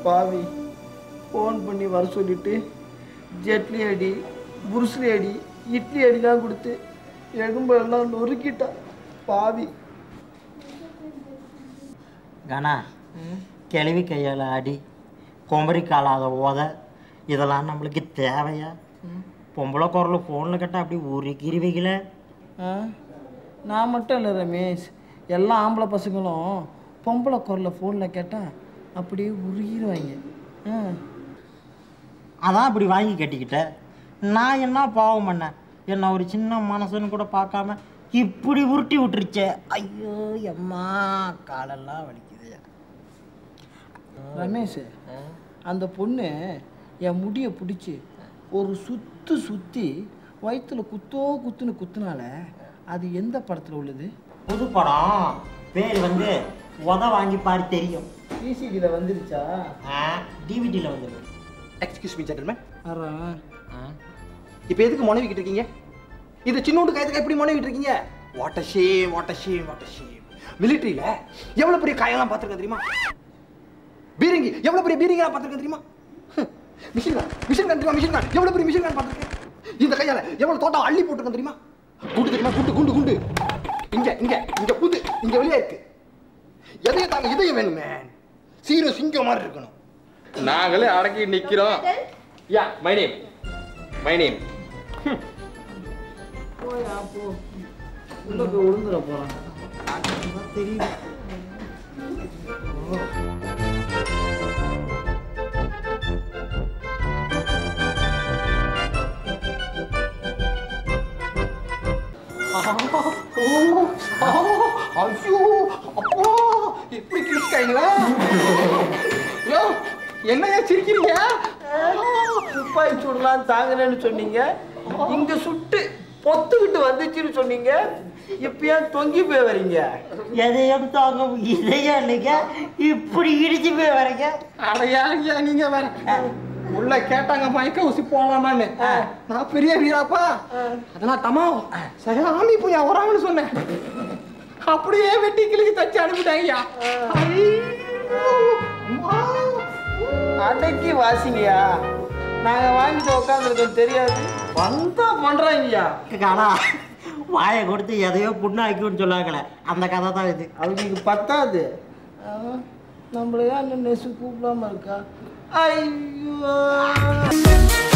பாவி ஃபோன் பண்ணி வர சொல்லிட்டு ஜெட்லி அடி புருஸ்லி அடி இட்லி அடிலாம் கொடுத்து எலும்பெல்லாம் நொறுக்கிட்டான் பாவி கணா கிளவி கையால் அடி குமரி காலாத ஓத இதெல்லாம் நம்மளுக்கு தேவையா பொம்பளை குரல் ஃபோனில் கேட்டால் அப்படி உருக்கிருவீங்கள ஆ நான் மட்டும் இல்லை ரமேஷ் எல்லா ஆம்பளை பசங்களும் பொம்பளை குரலில் ஃபோனில் கேட்டால் அப்படியே உருகிடுவாங்க ஆ அதான் அப்படி வாங்கி கட்டிக்கிட்ட நான் என்ன பாவம் பண்ணேன் என்ன ஒரு சின்ன மனசுன்னு கூட பார்க்காம இப்படி உருட்டி விட்டுருச்சே ஐயோ எம்மா காலெல்லாம் வலிக்குது ரமேஷ் அந்த பொண்ணு என் முடியை பிடிச்சி ஒரு சுத்து சுற்றி வயிற்றுல குத்தோ குத்துன்னு குத்துனால அது எந்த படத்தில் உள்ளது புது படம் பேர் வந்து உத வாங்கி பாரு தெரியும் பிசிடியில் வந்துருச்சா டிவிடியில் வந்துருக்கு எக்ஸ்கியூஸ் மீ ஜென்டில்மேன் அரா இப்போ எதுக்கு முனைவிக்கிட்டு இருக்கீங்க இது சின்னோண்டு காயத்துக்கு எப்படி முனைவிட்டு இருக்கீங்க what a shame what a shame what a shame மிலிட்டரியில எவ்வளவு பெரிய காயெல்லாம் பார்த்துருக்கேன் தெரியுமா பீரங்கி எவ்வளவு பெரிய பீரங்கி பார்த்துருக்கேன் தெரியுமா மிஷின் கான் மிஷின் கான் தெரியுமா மிஷின் கான் எவ்வளவு பெரிய மிஷின் கான் பார்த்துருக்கேன் இந்த கையால எவ்வளவு தோட்டம் அள்ளி போட்டிருக்கேன் தெரியுமா குண்டு தெரியுமா குண்டு குண்டு குண்டு இங்க இங்க இங்க புது இங்க வெளியே இருக்கு எதையும் தாங்க இதயம் வேணுமே சீரோ சிங்கம் மாதிரி இருக்கணும் நாங்களே அடக்கி நிக்கிறோம் ya my name my name போயா போ உள்ள போய் விழுந்துட போகிறான் தெரியுது ஐயோ அப்பா எப்படி கிழிச்சிட்டாங்களா யோ என்னையா சிரிக்கிறீங்க துப்பாக்கி சுடலாம் தாங்கலன்னு சொன்னீங்க இங்க சுட்டு பொத்துக்கிட்டு வந்துச்சுன்னு சொன்னீங்க இப்ப ஏன் தொங்கி போய் வரீங்க எதையும் தாங்க இதையும் இல்லைங்க இப்படி இடிச்சு போய் வரீங்க அடையா ஐயா நீங்க வேற உள்ள கேட்டாங்க மயக்க ஊசி போலாமான்னு நான் பெரிய வீராப்பா அதெல்லாம் தமா சகாமி போய் வராங்கன்னு சொன்னேன் அப்படியே வெட்டி கிழிச்சு தச்சு அனுப்பிட்டாங்க ஐயா ஐயோ, அம்மா. அடக்கி வாசிங்கயா நாங்க வாங்கிட்டு உட்காந்துருக்கோம் தெரியாது வந்தா பண்றாங்கய்யா காடா வாயை கொடுத்து எதையோ புண்ணாக்கின்னு சொல்லாங்களே அந்த கதை தான் இது அவங்களுக்கு பத்தாது ஆ, நம்மள ஏன் இன்னும் நெசு கூப்பிடாம இருக்கா ஐயோ